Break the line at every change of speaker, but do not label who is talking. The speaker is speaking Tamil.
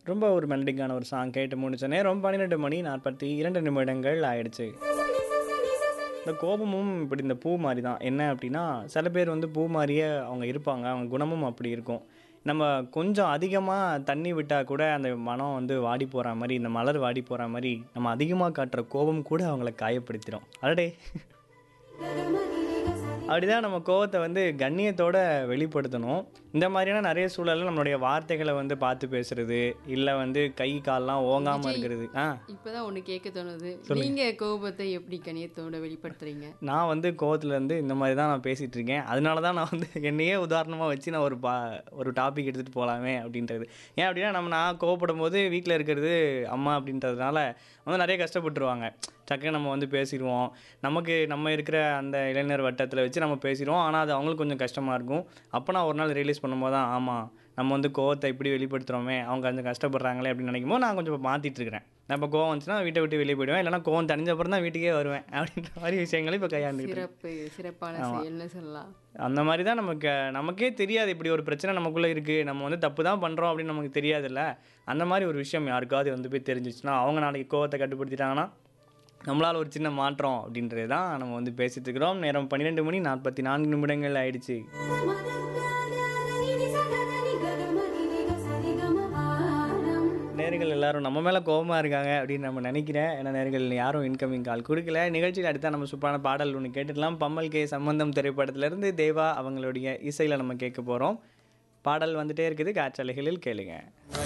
ரொம்ப ஒரு மெலடிக்கான ஒரு சாங் கேட்டு முடிச்ச நேரம் பன்னிரெண்டு மணி நாற்பத்தி இரண்டு நிமிடங்கள் ஆயிடுச்சு இந்த கோபமும் இப்படி இந்த பூ மாதிரி தான் என்ன அப்படின்னா சில பேர் வந்து பூ மாதிரியே அவங்க இருப்பாங்க அவங்க குணமும் அப்படி இருக்கும் நம்ம கொஞ்சம் அதிகமாக தண்ணி விட்டால் கூட அந்த மனம் வந்து வாடி போகிற மாதிரி இந்த மலர் வாடி போகிற மாதிரி நம்ம அதிகமாக காட்டுற கோபம் கூட அவங்கள காயப்படுத்திடும் அடடே அப்படிதான் நம்ம கோவத்தை வந்து கண்ணியத்தோட வெளிப்படுத்தணும் இந்த மாதிரியான நிறைய சூழல்ல நம்மளுடைய வார்த்தைகளை வந்து பார்த்து பேசுறது இல்லை வந்து கை கால்லாம் ஓங்காமல் இருக்கிறது ஆ
இப்பதான் ஒண்ணு கேட்க தோணுது நீங்க கோபத்தை எப்படி கணியத்தோட வெளிப்படுத்துறீங்க
நான் வந்து கோவத்துல இருந்து இந்த மாதிரி தான் நான் பேசிகிட்டு இருக்கேன் அதனால தான் நான் வந்து என்னையே உதாரணமாக வச்சு நான் ஒரு பா ஒரு டாபிக் எடுத்துகிட்டு போகலாமே அப்படின்றது ஏன் அப்படின்னா நம்ம நான் கோவப்படும் போது வீட்டில் இருக்கிறது அம்மா அப்படின்றதுனால வந்து நிறைய கஷ்டப்பட்டுருவாங்க டக்குன்னு நம்ம வந்து பேசிடுவோம் நமக்கு நம்ம இருக்கிற அந்த இளைஞர் வட்டத்தில் வச்சு நம்ம பேசிடுவோம் ஆனால் அது அவங்களுக்கு கொஞ்சம் கஷ்டமாக இருக்கும் அப்போ நான் ஒரு நாள் ரியலைஸ் பண்ணும்போது தான் ஆமாம் நம்ம வந்து கோவத்தை இப்படி வெளிப்படுத்துகிறோமே அவங்க கொஞ்சம் கஷ்டப்படுறாங்களே அப்படின்னு நினைக்கும் போது நான் கொஞ்சம் மாற்றிட்டு இருக்கிறேன் நான் இப்போ கோவம் வந்துச்சுன்னா வீட்டை விட்டு வெளியே போயிடுவேன் இல்லைனா கோவம் தணிஞ்ச அப்புறம் தான் வீட்டுக்கே வருவேன் அப்படின்ற மாதிரி விஷயங்களும் இப்போ கையாண்டுக்கிட்டு இருக்கேன்.
சிறப்பு சிறப்பான செயல்னு சொல்லலாம்
அந்த மாதிரி தான் நமக்கு நமக்கே தெரியாது இப்படி ஒரு பிரச்சனை நமக்குள்ளே இருக்குது நம்ம வந்து தப்பு தான் பண்ணுறோம் அப்படின்னு நமக்கு தெரியாதுல்ல அந்த மாதிரி ஒரு விஷயம் யாருக்காவது வந்து போய் தெரிஞ்சிச்சுன்னா அவங்க நாளைக்கு கோவத்தை கட்டுப்படுத்திட்டாங்கன்னா நம்மளால் ஒரு சின்ன மாற்றம் அப்படின்றது தான் நம்ம வந்து பேசிட்டு இருக்கிறோம் நேரம் பன்னிரெண்டு மணி நாற்பத்தி நான்கு நிமிடங்கள் ஆயிடுச்சு நேர்கள் எல்லாரும் நம்ம மேலே கோபமாக இருக்காங்க அப்படின்னு நம்ம நினைக்கிறேன் ஏன்னா நேர்கள் யாரும் இன்கமிங் கால் கொடுக்கல நிகழ்ச்சியில் அடுத்தா நம்ம சூப்பரான பாடல் ஒன்று கேட்டுடலாம் பம்மல் கே சம்பந்தம் திரைப்படத்திலேருந்து தேவா அவங்களுடைய இசையில் நம்ம கேட்க போகிறோம் பாடல் வந்துட்டே இருக்குது காற்றலைகளில் கேளுங்க